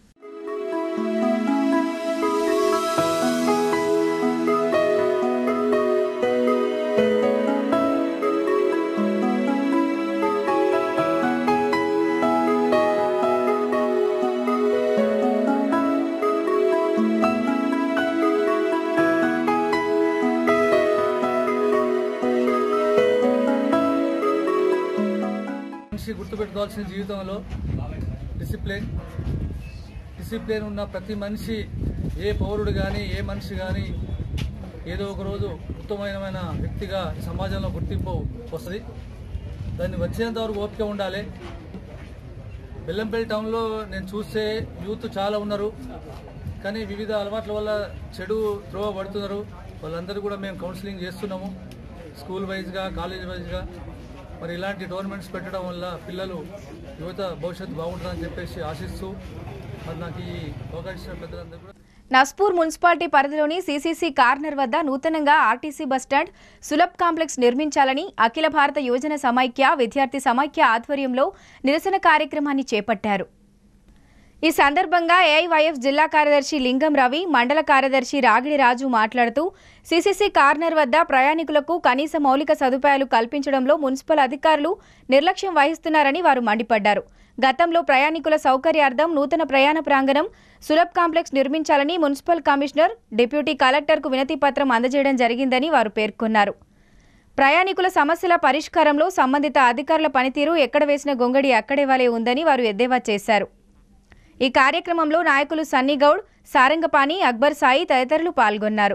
మనిషి గుర్తుపెట్టుకోవాల్సిన జీవితంలో డిసిప్లిన్ డిసిప్లిన్ ఉన్న ప్రతి మనిషి ఏ పౌరుడు కానీ ఏ మనిషి కానీ ఏదో ఒక రోజు ఉత్తమమైన వ్యక్తిగా ఈ సమాజంలో గుర్తింపు వస్తుంది దాన్ని వచ్చేంత వరకు ఓపిక ఉండాలి బెల్లంపల్లి టౌన్లో నేను చూస్తే యూత్ చాలా ఉన్నారు కానీ వివిధ అలవాట్ల వల్ల చెడు త్రోవ పడుతున్నారు వాళ్ళందరూ కూడా మేము కౌన్సిలింగ్ చేస్తున్నాము స్కూల్ వైజ్గా కాలేజ్ వైజ్గా మరి ఇలాంటి టోర్నమెంట్స్ పెట్టడం వల్ల పిల్లలు యువత భవిష్యత్తు బాగుంటుందని చెప్పేసి ఆశిస్తూ మరి నాకు ఈ అవకాశం ఇచ్చిన పెద్దలందరూ కూడా నస్పూర్ మున్సిపాలిటీ పరిధిలోని సీసీసీ కార్నర్ వద్ద నూతనంగా ఆర్టీసీ బస్టాండ్ సులభ్ కాంప్లెక్స్ నిర్మించాలని అఖిల భారత యోజన సమైక్య విద్యార్థి సమైక్య ఆధ్వర్యంలో నిరసన కార్యక్రమాన్ని చేపట్టారు ఈ సందర్భంగా ఏఐవైఎఫ్ జిల్లా కార్యదర్శి లింగం రవి మండల కార్యదర్శి రాగిడి రాజు మాట్లాడుతూ సీసీసీ కార్నర్ వద్ద ప్రయాణికులకు కనీస మౌలిక సదుపాయాలు కల్పించడంలో మున్సిపల్ అధికారులు నిర్లక్ష్యం వహిస్తున్నారని వారు మండిపడ్డారు గతంలో ప్రయాణికుల సౌకర్యార్థం నూతన ప్రయాణ ప్రాంగణం సులభ్ కాంప్లెక్స్ నిర్మించాలని మున్సిపల్ కమిషనర్ డిప్యూటీ కలెక్టర్కు వినతి పత్రం అందజేయడం జరిగిందని వారు పేర్కొన్నారు ప్రయాణికుల సమస్యల పరిష్కారంలో సంబంధిత అధికారుల పనితీరు ఎక్కడ వేసిన గొంగడి అక్కడే వలె ఉందని వారు ఎద్దేవా చేశారు ఈ కార్యక్రమంలో నాయకులు సన్నిగౌడ్ సారంగపాణి అక్బర్ సాయి తదితరులు పాల్గొన్నారు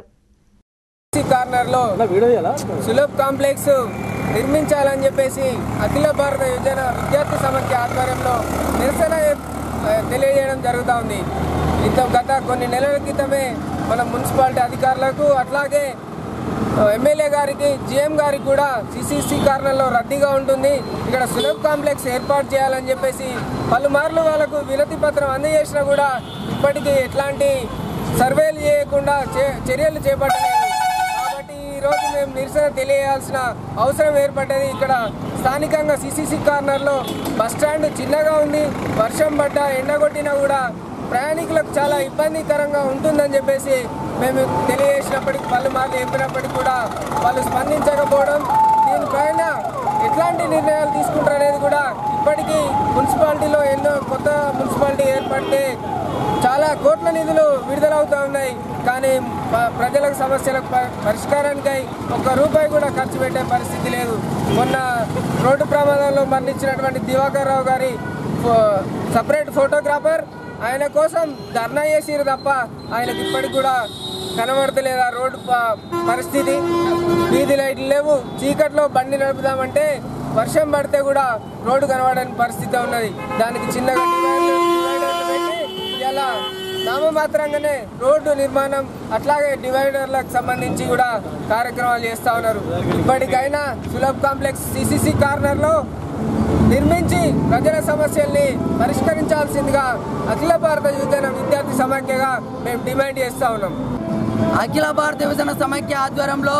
కార్నర్లో సులభ్ కాంప్లెక్స్ నిర్మించాలని చెప్పేసి అఖిల భారత యువజన విద్యార్థి సమైక్య ఆధ్వర్యంలో నిరసన ఆ, తెలియజేయడం జరుగుతూ ఉంది ఇంత గత కొన్ని నెలల క్రితమే మన మున్సిపాలిటీ అధికారులకు అట్లాగే ఆ, ఎమ్మెల్యే గారికి జిఎం గారికి కూడా సిసిసి కార్నర్లో రద్దీగా ఉంటుంది ఇక్కడ సులభ్ కాంప్లెక్స్ ఏర్పాటు చేయాలని చెప్పేసి పలుమార్లు వాళ్ళకు వినతి పత్రం అందజేసినా కూడా ఇప్పటికీ ఎట్లాంటి సర్వేలు చేయకుండా చే- చర్యలు చేపట్టలేదు కాబట్టి ఈ రోజు మేము నిరసన తెలియజేయాల్సిన అవసరం ఏర్పడ్డది ఇక్కడ స్థానికంగా సిసిసి కార్నర్లో బస్ స్టాండ్ చిన్నగా ఉంది వర్షం పడ్డా ఎండగొట్టినా కూడా ప్రయాణికులకు చాలా ఇబ్బందికరంగా ఉంటుందని చెప్పేసి మేము తెలియజేసినప్పటికీ పలుమార్లు చెప్పినప్పటికీ కూడా వాళ్ళు స్పందించకపోవడం దీనిపైన ఎట్లాంటి నిర్ణయాలు తీసుకుంటారనేది కూడా ఇప్పటికీ మున్సిపాలిటీలో ఎన్నో కొత్త మున్సిపాలిటీ ఏర్పడితే చాలా కోట్ల నిధులు విడుదలవుతూ ఉన్నాయి కానీ ప- ప్రజలకు సమస్యలకు ప- పరిష్కారానికై ఒక్క రూపాయి కూడా ఖర్చు పెట్టే పరిస్థితి లేదు మొన్న రోడ్డు ప్రమాదంలో మరణించినటువంటి దివాకర్ రావు గారి ఫో- సపరేట్ ఫోటోగ్రాఫర్ ఆయన కోసం ధర్నా చేసిరు తప్ప ఆయనకి ఇప్పటికి కూడా కనబడతలేదు ఆ రోడ్డు ప- పరిస్థితి వీధి లైట్లు లేవు చీకట్లో బండి నడుపుదామంటే వర్షం పడితే కూడా రోడ్డు కనబడని పరిస్థితి ఉన్నది దానికి చిన్నగా డివైడర్లు డివైడర్లు పెట్టి ఇలా నామమాత్రంగానే రోడ్డు నిర్మాణం అట్లాగే డివైడర్లకు సంబంధించి కూడా కార్యక్రమాలు చేస్తూ ఉన్నారు ఇప్పటికైనా సులభ్ కాంప్లెక్స్ సిసిసి కార్నర్లో నిర్మించి ప్రజల సమస్యల్ని పరిష్కరించాల్సిందిగా అఖిల భారత యువజన విద్యార్థి సమాఖ్యగా మేము డిమాండ్ చేస్తూ ఉన్నాం అఖిల భారత విభజన సమైక్య ఆధ్వర్యంలో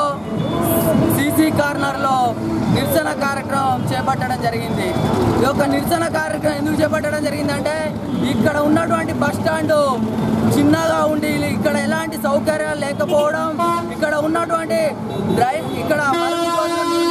సీసీ కార్నర్లో నిరసన కార్యక్రమం చేపట్టడం జరిగింది ఈ యొక్క నిరసన కార్యక్రమం ఎందుకు చేపట్టడం జరిగిందంటే ఇక్కడ ఉన్నటువంటి బస్ స్టాండ్ చిన్నగా ఉండి ఇక్కడ ఎలాంటి సౌకర్యాలు లేకపోవడం ఇక్కడ ఉన్నటువంటి డ్రైవ్ ఇక్కడ మరుగుదొడ్ల నిర్మాణం చేప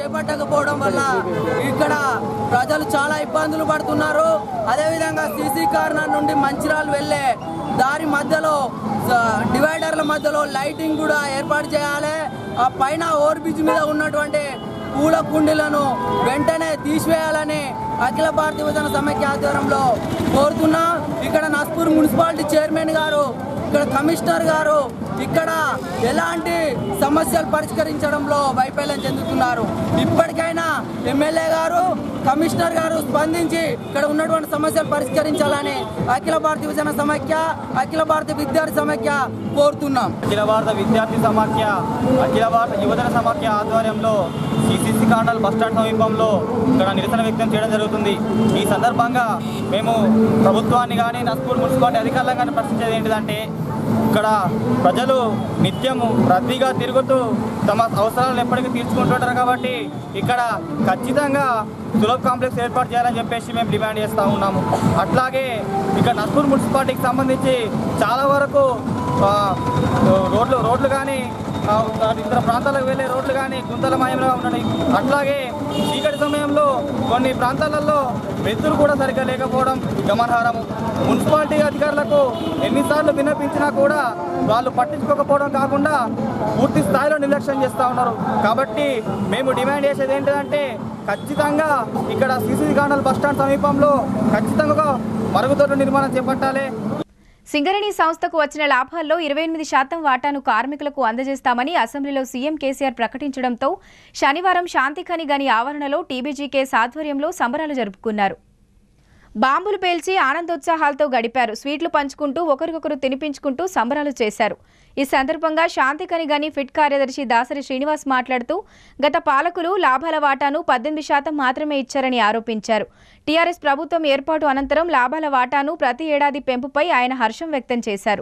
చేపట్టకపోవడం వల్ల ఇక్కడ ప్రజలు చాలా ఇబ్బందులు పడుతున్నారు అదేవిధంగా సీసీ కార్నర్ నుండి మంచిర్యాల వెళ్ళే దారి మధ్యలో స- డివైడర్ల మధ్యలో లైటింగ్ కూడా ఏర్పాటు చేయాలి ఆ పైన ఓవర్ బ్రిడ్జ్ మీద ఉన్నటువంటి పూల కుండీలను వెంటనే తీసివేయాలని అఖిల భారత యువజన సమైక్య ఆధ్వర్యంలో కోరుతున్నా ఇక్కడ నస్పూర్ మున్సిపాలిటీ చైర్మన్ గారు ఇక్కడ కమిషనర్ గారు ఇక్కడ ఎలాంటి సమస్యలు పరిష్కరించడంలో వైఫల్యం చెందుతున్నారు ఇప్పటికైనా ఎమ్మెల్యే గారు కమిషనర్ గారు స్పందించి ఇక్కడ ఉన్నటువంటి సమస్యలు పరిష్కరించాలని అఖిల భారత యువజన సమైక్య అఖిల భారత విద్యార్థి సమైక్య కోరుతున్నాం అఖిల భారత విద్యార్థి సమాఖ్య అఖిల భారత యువజన సమాఖ్య ఆధ్వర్యంలో సిసిసి కాండల్ బస్టాండ్ సమీపంలో ఇక్కడ నిరసన వ్యక్తం చేయడం జరుగుతుంది ఈ సందర్భంగా మేము ప్రభుత్వాన్ని కానీ నస్పూర్ మున్సిపాలిటీ అధికారులను కానీ ప్రశ్నించేది ఏంటిదంటే ఇక్కడ ప్రజలు నిత్యము రద్దీగా తిరుగుతూ తమ అవసరాలను ఎప్పటికీ తీర్చుకుంటుంటారు కాబట్టి ఇక్కడ ఖచ్చితంగా సులభ్ కాంప్లెక్స్ ఏర్పాటు చేయాలని చెప్పేసి మేము డిమాండ్ చేస్తూ ఉన్నాము అట్లాగే ఇక్కడ నస్పూర్ మున్సిపాలిటీకి సంబంధించి చాలా వరకు ఆ, రోడ్లు రోడ్లు కానీ ఆ, ఇతర ప్రాంతాలకు వెళ్ళే రోడ్లు కానీ గుంతలమయంలో ఉన్నాయి అట్లాగే చీకటి సమయంలో కొన్ని ప్రాంతాలలో వెతులు కూడా సరిగ్గా లేకపోవడం గమనార్హము మున్సిపాలిటీ అధికారులకు ఎన్నిసార్లు విన్నపించినా కూడా వాళ్ళు పట్టించుకోకపోవడం కాకుండా పూర్తి స్థాయిలో నిర్లక్ష్యం చేస్తూ ఉన్నారు కాబట్టి మేము డిమాండ్ చేసేది ఏంటంటే ఖచ్చితంగా ఇక్కడ సీసీ కాండల్ బస్టాండ్ సమీపంలో ఖచ్చితంగా మరుగుదొడ్ల నిర్మాణం చేపట్టాలి సింగరేణి సంస్థకు వచ్చిన లాభాల్లో ఇరవై ఎనిమిది శాతం వాటాను కార్మికులకు అందజేస్తామని అసెంబ్లీలో సీఎం కేసీఆర్ ప్రకటించడంతో శనివారం శాంతిఖని గని ఆవరణలో టీబీజీ కేసు ఆధ్వర్యంలో సంబరాలు జరుపుకున్నారు బాంబులు పేల్చి ఆనందోత్సాహాలతో గడిపారు స్వీట్లు పంచుకుంటూ ఒకరికొకరు తినిపించుకుంటూ సంబరాలు చేశారు ఈ సందర్భంగా శాంతికని గని ఫిట్ కార్యదర్శి దాసరి శ్రీనివాస్ మాట్లాడుతూ గత పాలకులు లాభాల వాటాను పద్దెనిమిది శాతం మాత్రమే ఇచ్చారని ఆరోపించారు టీఆర్ఎస్ ప్రభుత్వం ఏర్పాటు అనంతరం లాభాల వాటాను ప్రతి ఏడాది పెంపుపై ఆయన హర్షం వ్యక్తం చేశారు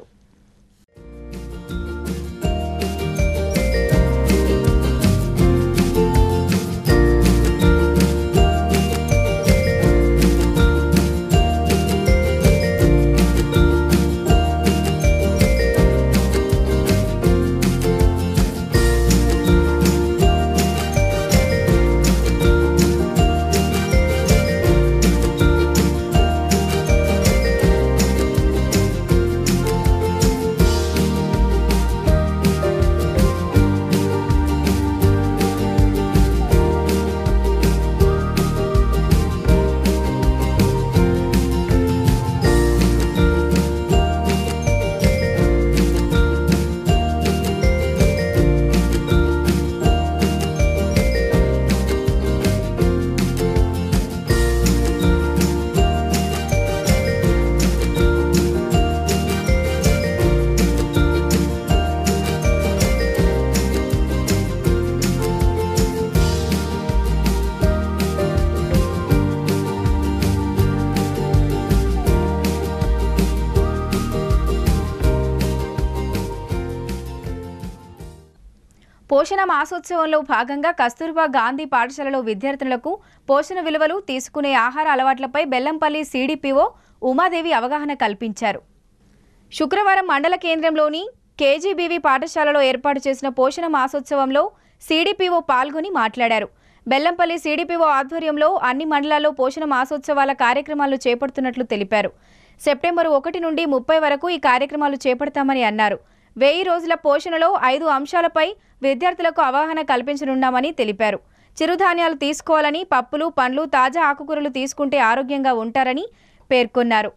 పోషణ మాసోత్సవంలో భాగంగా కస్తూర్బా గాంధీ పాఠశాలలో విద్యార్థులకు పోషణ విలువలు తీసుకునే ఆహార అలవాట్లపై బెల్లంపల్లి సీడీపీఓ ఉమాదేవి అవగాహన కల్పించారు శుక్రవారం మండల కేంద్రంలోని కేజీబీవీ పాఠశాలలో ఏర్పాటు చేసిన పోషణ మాసోత్సవంలో సీడీపీఓ పాల్గొని మాట్లాడారు బెల్లంపల్లి సీడీపీఓ ఆధ్వర్యంలో అన్ని మండలాల్లో పోషణ మాసోత్సవాల కార్యక్రమాలు చేపడుతున్నట్లు తెలిపారు సెప్టెంబర్ ఒకటి నుండి ముప్పై వరకు ఈ కార్యక్రమాలు చేపడతామని అన్నారు వెయ్యి రోజుల పోషణలో ఐదు అంశాలపై విద్యార్థులకు అవగాహన కల్పించనున్నామని తెలిపారు చిరుధాన్యాలు తీసుకోవాలని పప్పులు పండ్లు తాజా ఆకుకూరలు తీసుకుంటే ఆరోగ్యంగా ఉంటారని పేర్కొన్నారు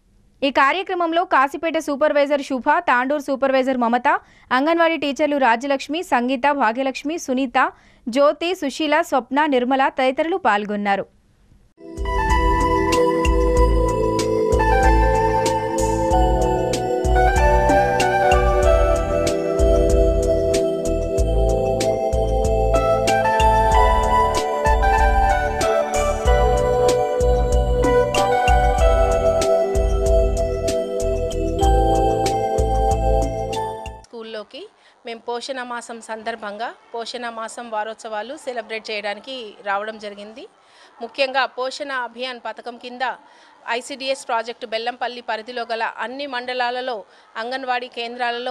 ఈ కార్యక్రమంలో కాసిపేట సూపర్వైజర్ శుభ తాండూర్ సూపర్వైజర్ మమత అంగన్వాడీ టీచర్లు రాజ్యలక్ష్మి సంగీత భాగ్యలక్ష్మి సునీత జ్యోతి సుశీల స్వప్న నిర్మల తదితరులు పాల్గొన్నారు స్కూల్లోకి మేము పోషణ మాసం సందర్భంగా పోషణ మాసం వారోత్సవాలు సెలబ్రేట్ చేయడానికి రావడం జరిగింది ముఖ్యంగా పోషణ అభియాన్ పథకం కింద ఐసిడిఎస్ ప్రాజెక్టు బెల్లంపల్లి పరిధిలో గల అన్ని మండలాలలో అంగన్వాడీ కేంద్రాలలో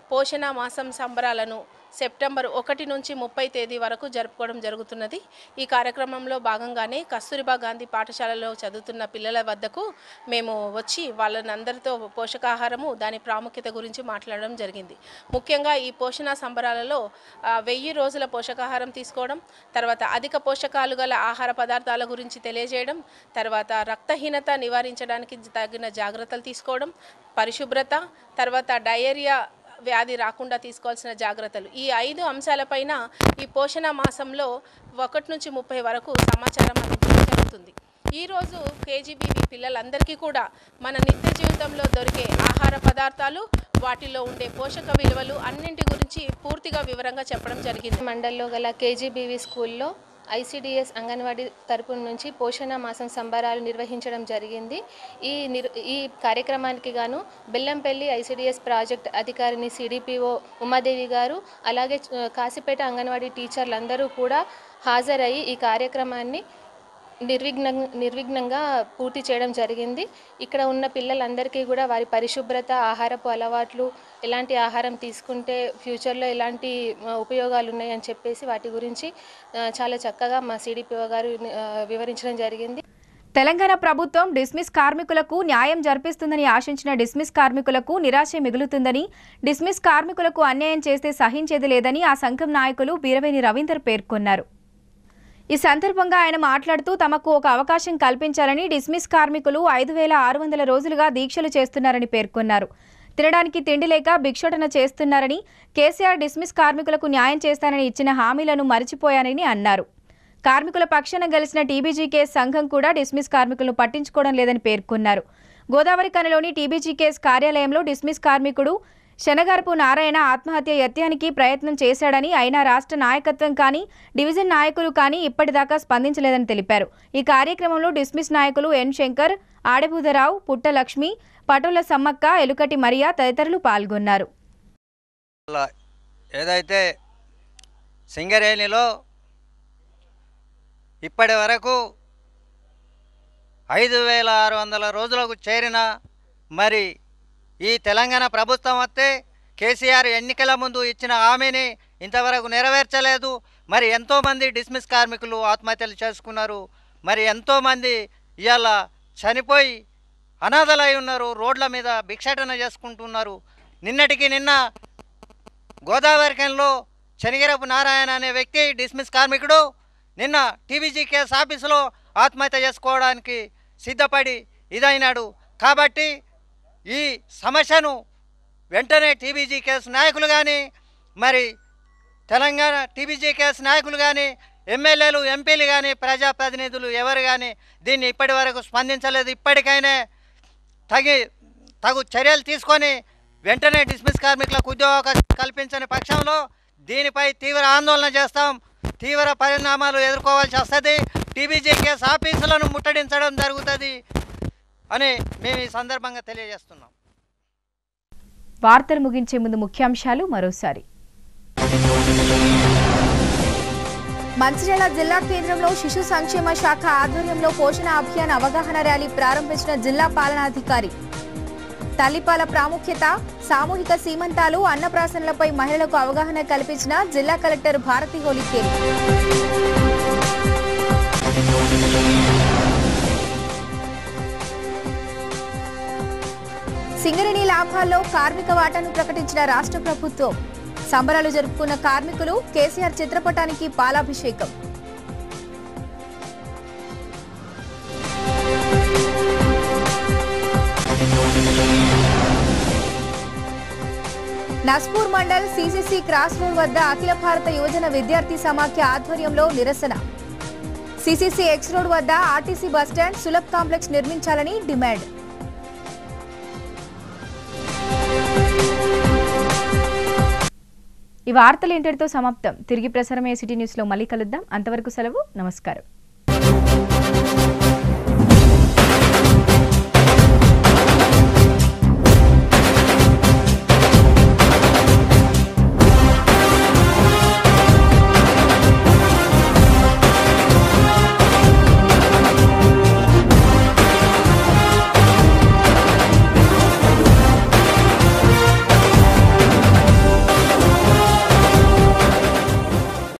పోషణ మాసం సంబరాలను సెప్టెంబర్ ఒకటి నుంచి ముప్పై తేదీ వరకు జరుపుకోవడం జరుగుతున్నది ఈ కార్యక్రమంలో భాగంగానే కస్తూరిబా గాంధీ పాఠశాలలో చదువుతున్న పిల్లల వద్దకు మేము వచ్చి వాళ్ళని అందరితో పోషకాహారము దాని ప్రాముఖ్యత గురించి మాట్లాడడం జరిగింది ముఖ్యంగా ఈ పోషణ సంబరాలలో ఆ, వెయ్యి రోజుల పోషకాహారం తీసుకోవడం తర్వాత అధిక పోషకాలు గల ఆహార పదార్థాల గురించి తెలియజేయడం తర్వాత రక్తహీనత నివారించడానికి తగిన జాగ్రత్తలు తీసుకోవడం పరిశుభ్రత తర్వాత డయేరియా వ్యాధి రాకుండా తీసుకోవాల్సిన జాగ్రత్తలు ఈ ఐదు అంశాలపైన ఈ పోషణ మాసంలో ఒకటి నుంచి ముప్పై వరకు సమాచారం అందించడం జరుగుతుంది ఈరోజు కేజీబీవీ పిల్లలందరికీ కూడా మన నిత్య జీవితంలో దొరికే ఆహార పదార్థాలు వాటిలో ఉండే పోషక విలువలు అన్నింటి గురించి పూర్తిగా వివరంగా చెప్పడం జరిగింది మండల్లో గల కేజీబీవీ స్కూల్లో ఐసిడిఎస్ అంగన్వాడీ తరపు నుంచి పోషణ మాసం సంబరాలు నిర్వహించడం జరిగింది ఈ నిర్ ఈ కార్యక్రమానికి గాను బెల్లంపల్లి ఐసిడిఎస్ ప్రాజెక్ట్ అధికారిని సిడిపిఓ ఉమాదేవి గారు అలాగే ఆ, కాసిపేట అంగన్వాడీ టీచర్లందరూ కూడా హాజరయ్యి ఈ కార్యక్రమాన్ని నిర్విఘ్న నిర్విఘ్నంగా పూర్తి చేయడం జరిగింది ఇక్కడ ఉన్న పిల్లలందరికీ కూడా వారి పరిశుభ్రత ఆహారపు అలవాట్లు ఎలాంటి ఆహారం తీసుకుంటే ఫ్యూచర్లో ఎలాంటి ఆ, ఉపయోగాలు ఉన్నాయని చెప్పేసి వాటి గురించి ఆ, చాలా చక్కగా మా సిడిపిఓ గారు ఆ, వివరించడం జరిగింది తెలంగాణ ప్రభుత్వం డిస్మిస్ కార్మికులకు న్యాయం జరిపిస్తుందని ఆశించిన డిస్మిస్ కార్మికులకు నిరాశ మిగులుతుందని డిస్మిస్ కార్మికులకు అన్యాయం చేస్తే సహించేది లేదని ఆ సంఘం నాయకులు బీరవేని రవీందర్ పేర్కొన్నారు ఈ సందర్భంగా ఆయన మాట్లాడుతూ తమకు ఒక అవకాశం కల్పించాలని డిస్మిస్ కార్మికులు ఐదు వేల ఆరు వందల రోజులుగా దీక్షలు చేస్తున్నారని పేర్కొన్నారు తినడానికి తిండి లేక భిక్షోటన చేస్తున్నారని కేసీఆర్ డిస్మిస్ కార్మికులకు న్యాయం చేస్తానని ఇచ్చిన హామీలను మరిచిపోయానని అన్నారు కార్మికుల పక్షాన గెలిచిన టీబీజీకే సంఘం కూడా డిస్మిస్ కార్మికులను పట్టించుకోవడం లేదని పేర్కొన్నారు గోదావరి కనిలోని టీబీజీకేఎస్ కార్యాలయంలో డిస్మిస్ కార్మికుడు శనగరపు నారాయణ ఆత్మహత్య యత్నానికి ప్రయత్నం చేశాడని అయినా రాష్ట్ర నాయకత్వం కానీ డివిజన్ నాయకులు కానీ ఇప్పటిదాకా స్పందించలేదని తెలిపారు ఈ కార్యక్రమంలో డిస్మిస్ నాయకులు ఎన్ శంకర్ ఆడబుధరావు పుట్టలక్ష్మి పటోల సమ్మక్క ఎలుకటి మరియా తదితరులు పాల్గొన్నారు ఏదైతే సింగరేణిలో ఇప్పటి వరకు ఐదు వేల ఆరు వందల రోజులకు చేరిన మరి ఈ తెలంగాణ ప్రభుత్వం వస్తే కేసీఆర్ ఎన్నికల ముందు ఇచ్చిన హామీని ఇంతవరకు నెరవేర్చలేదు మరి ఎంతోమంది డిస్మిస్ కార్మికులు ఆత్మహత్యలు చేసుకున్నారు మరి ఎంతోమంది ఇవాళ చనిపోయి అనాథలై ఉన్నారు రోడ్ల మీద భిక్షాటన చేసుకుంటున్నారు నిన్నటికి నిన్న గోదావరికంలో శనిగిరపు నారాయణ అనే వ్యక్తి డిస్మిస్ కార్మికుడు నిన్న టీవీజీ కేసు ఆఫీసులో ఆత్మహత్య చేసుకోవడానికి సిద్ధపడి ఇదైనాడు కాబట్టి ఈ సమస్యను వెంటనే టీబీజీ కేసు నాయకులు కానీ మరి తెలంగాణ టీబీజీ కేసు నాయకులు కానీ ఎమ్మెల్యేలు ఎంపీలు కానీ ప్రజాప్రతినిధులు ఎవరు కానీ దీన్ని ఇప్పటి వరకు స్పందించలేదు ఇప్పటికైనా తగి తగు చర్యలు తీసుకొని వెంటనే డిస్మిస్ కార్మికులకు ఉద్యోగ కల్పించని పక్షంలో దీనిపై తీవ్ర ఆందోళన చేస్తాం తీవ్ర పరిణామాలు ఎదుర్కోవాల్సి వస్తుంది టీబీజీ కేసు ఆఫీసులను ముట్టడించడం జరుగుతుంది అని మేము ఈ సందర్భంగా తెలియజేస్తున్నాం వార్తలు ముగించే ముందు ముఖ్యాంశాలు మరోసారి మంచిర్యాల జిల్లా కేంద్రంలో శిశు సంక్షేమ శాఖ ఆధ్వర్యంలో పోషణ అభియాన్ అవగాహన ర్యాలీ ప్రారంభించిన జిల్లా పాలనాధికారి తల్లిపాల ప్రాముఖ్యత సామూహిక సీమంతాలు అన్నప్రాసనలపై మహిళలకు అవగాహన కల్పించిన జిల్లా కలెక్టర్ భారతి హోలికేరి సింగరేణి లాభాల్లో కార్మిక వాటాను ప్రకటించిన రాష్ట్ర ప్రభుత్వం సంబరాలు జరుపుకున్న కార్మికులు కేసీఆర్ చిత్రపటానికి పాలాభిషేకం Naspur mandal CCC cross road వద్ద అఖిల భారత యువజన విద్యార్థి సమాఖ్య ఆధ్వర్యంలో నిరసన సిసిసి ఎక్స్ రోడ్ వద్ద ఆర్టీసీ బస్టాండ్ సులభ్ కాంప్లెక్స్ నిర్మించాలని డిమాండ్ ఈ వార్తలు ఇంతటితో సమాప్తం తిరిగి ప్రసారమయ్యే సిటీ న్యూస్లో మళ్ళీ కలుద్దాం అంతవరకు సెలవు నమస్కారం